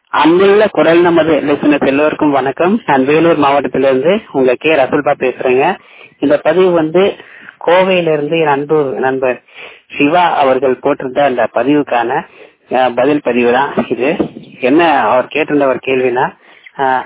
அன்புள்ள குரல் நமது லிசனர்ஸ் எல்லோருக்கும் வணக்கம் நான் வேலூர் மாவட்டத்திலிருந்து உங்க கே ரசூல்பா பேசுறேங்க இந்த பதிவு வந்து கோவையிலிருந்து என் அன்பு நண்பர் சிவா அவர்கள் போட்டிருந்த அந்த பதிவுக்கான அஹ், பதில் பதிவு தான் இது என்ன அவர் கேட்டிருந்த ஒரு கேள்வினா அஹ்,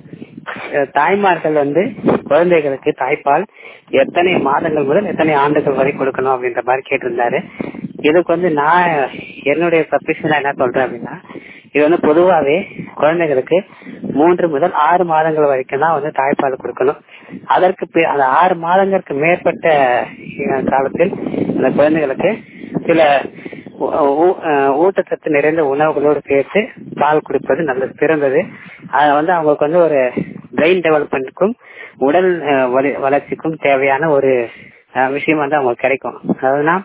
அஹ், தாய்மார்கள் வந்து குழந்தைகளுக்கு தாய்ப்பால் எத்தனை மாதங்கள் முதல் எத்தனை ஆண்டுகள் வரை கொடுக்கணும் அப்படின்ற மாதிரி கேட்டிருந்தாரு இதுக்கு வந்து நான் என்னுடைய சப்மிஷன் என்ன சொல்றேன் அப்படின்னா இது வந்து பொதுவாவே குழந்தைகளுக்கு மூன்று முதல் ஆறு மாதங்கள் வரைக்கும் தான் வந்து தாய்ப்பால் கொடுக்கணும் அதற்கு பி- அந்த ஆறு மாதங்களுக்கு மேற்பட்ட அஹ், காலத்தில் அந்த குழந்தைகளுக்கு சில ஊ- ஊ- அஹ், ஊட்டச்சத்து நிறைந்த உணவுகளோடு சேர்த்து பால் குடிப்பது நல்லது சிறந்தது அது வந்து அவங்களுக்கு வந்து ஒரு பிரெயின் டெவலப்மெண்ட்டுக்கும் உடல் அஹ், வளி- வளர்ச்சிக்கும் தேவையான ஒரு அஹ், விஷயம் வந்து அவங்களுக்கு கிடைக்கும் அதுனா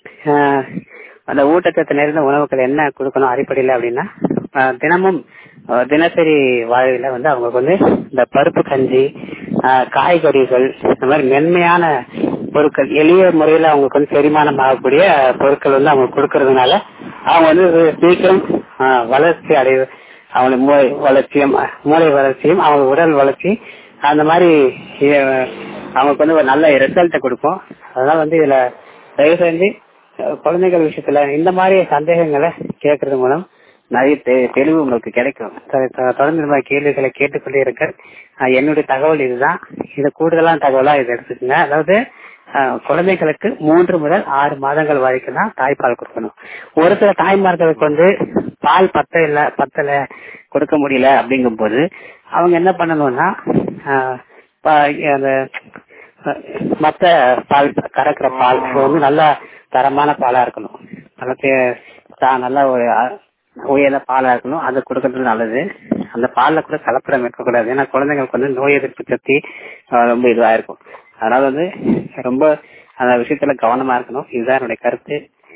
ஆஹ் அந்த ஊட்டச்சத்து நிறைந்த உணவுகள் என்ன கொடுக்கணும் அடிப்படையில் அப்படின்னா ஆஹ் தினமும் ஆஹ் தினசரி வாழ்வில் வந்து அவங்களுக்கு வந்து இந்த பருப்பு கஞ்சி ஆஹ் காய்கறிகள் இந்த மாதிரி மென்மையான பொருட்கள் எளிய முறையில் அவங்களுக்கு வந்து செரிமானம் ஆகக்கூடிய பொருட்கள் வந்து அவங்க கொடுக்கறதுனால அவங்க வந்து இது சீக்கிரம் ஆஹ் வளர்ச்சி அடைய அவங்களுக்கு மூளை வளர்ச்சியும் மூளை வளர்ச்சியும் அவங்க உடல் வளர்ச்சி அந்த மாதிரி ஆஹ் அவங்களுக்கு வந்து ஒரு நல்ல ரிசல்ட்டை கொடுக்கும் அதனால வந்து இதுல தயவு செஞ்சு அஹ், குழந்தைகள் விஷயத்துல இந்த மாதிரி சந்தேகங்களை கேட்கறது மூலம் நிறைய தெ- தெளிவு உங்களுக்கு கிடைக்கும் த- த- தொடர்ந்து இந்த மாதிரி கேள்விகளை கேட்டுக்கொண்டே இருக்க அஹ், என்னுடைய தகவல் இதுதான் இது கூடுதலான தகவலா இதை எடுத்துக்கோங்க அதாவது அஹ், குழந்தைகளுக்கு மூன்று முதல் ஆறு மாதங்கள் வரைக்கும் தான் தாய்ப்பால் கொடுக்கணும் ஒரு சில தாய்மார்களுக்கு வந்து பால் பத்த இல்ல பத்தல கொடுக்க முடியல அப்படிங்கும் போது அவங்க என்ன பண்ணணும்னா அஹ், ப- அந்த அஹ், மத்த பால் கறக்கிற பால் வந்து நல்ல தரமான பாலா இருக்கணும் நல்ல தே- தா- நல்ல ஒரு அஹ், உயர்ந்த பாலா இருக்கணும் அது கொடுக்கறது நல்லது அந்த பால்ல கூட கலப்படம் இருக்கக்கூடாது ஏன்னா குழந்தைங்களுக்கு வந்து நோய் எதிர்ப்பு சக்தி அஹ், ரொம்ப இதுவா இருக்கும் அதனால வந்து ரொம்ப அந்த விஷயத்துல கவனமா இருக்கணும் இதுதான் என்னுடைய கருத்து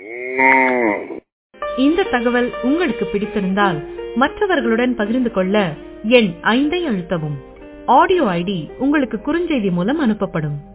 இந்த தகவல் உங்களுக்கு பிடித்திருந்தால் மற்றவர்களுடன் பகிர்ந்து கொள்ள எண் ஐந்தை அழுத்தவும் ஆடியோ ஐடி உங்களுக்கு குறுஞ்செய்தி மூலம் அனுப்பப்படும்